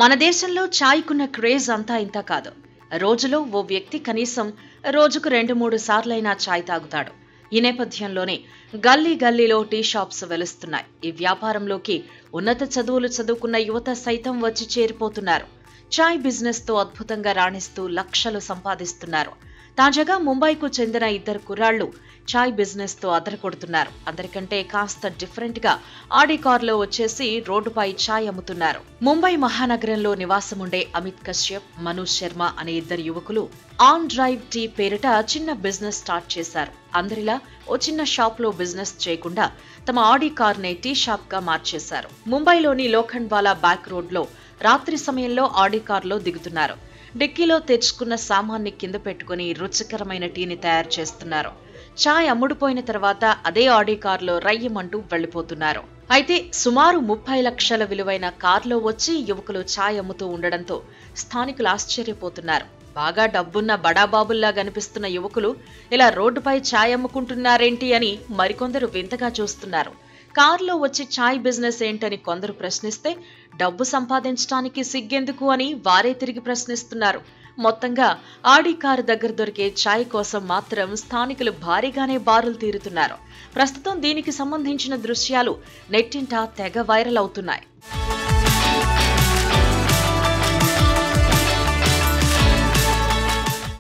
మన దేశంలో ఛాయ్కున్న క్రేజ్ అంతా ఇంత కాదు రోజులో ఓ వ్యక్తి కనీసం రోజుకు రెండు మూడు సార్లైనా ఛాయ్ తాగుతాడు ఈ నేపథ్యంలోనే గల్లీ గల్లీలో టీ షాప్స్ వెలుస్తున్నాయి ఈ వ్యాపారంలోకి ఉన్నత చదువులు చదువుకున్న యువత సైతం వచ్చి చేరిపోతున్నారు ఛాయ్ బిజినెస్ తో అద్భుతంగా రాణిస్తూ లక్షలు సంపాదిస్తున్నారు తాజాగా ముంబైకు చెందిన ఇద్దరు కుర్రాళ్లు ఛాయ్ బిజినెస్ తో అదరకొడుతున్నారు అందరికంటే కాస్త డిఫరెంట్ గా ఆడి కారులో వచ్చేసి రోడ్డుపై ఛాయ్ అమ్ముతున్నారు ముంబై మహానగరంలో నివాసముండే అమిత్ కశ్యప్ మనోజ్ శర్మ అనే ఇద్దరు యువకులు ఆన్ డ్రైవ్ టీ పేరిట చిన్న బిజినెస్ స్టార్ట్ చేశారు అందరిలా ఓ చిన్న షాప్ లో బిజినెస్ చేయకుండా తమ ఆడి కార్ నే టీ షాప్ గా మార్చేశారు ముంబైలోని లోఖండ్ వాలా బ్యాక్ రోడ్ లో రాత్రి సమయంలో ఆడి కారులో దిగుతున్నారు డిక్కీలో తెచ్చుకున్న సామాన్ని కింద పెట్టుకుని రుచికరమైన టీని తయారు చేస్తున్నారు చాయ్ అమ్ముడుపోయిన తర్వాత అదే ఆడి కారులో రయ్యమంటూ వెళ్లిపోతున్నారు అయితే సుమారు ముప్పై లక్షల విలువైన కారులో వచ్చి యువకులు ఛాయ్ అమ్ముతూ ఉండడంతో స్థానికులు ఆశ్చర్యపోతున్నారు బాగా డబ్బున్న బడాబాబుల్లా కనిపిస్తున్న యువకులు ఇలా రోడ్డుపై ఛాయ్ అమ్ముకుంటున్నారేంటి అని మరికొందరు వింతగా చూస్తున్నారు కారులో వచ్చి ఛాయ్ బిజినెస్ ఏంటని కొందరు ప్రశ్నిస్తే డబ్బు సంపాదించడానికి సిగ్గెందుకు అని వారే తిరిగి ప్రశ్నిస్తున్నారు మొత్తంగా ఆడి కారు దగ్గర దొరికే ఛాయ్ కోసం మాత్రం స్థానికులు భారీగానే బారులు తీరుతున్నారు ప్రస్తుతం దీనికి సంబంధించిన దృశ్యాలు నెట్టింట తెగ వైరల్ అవుతున్నాయి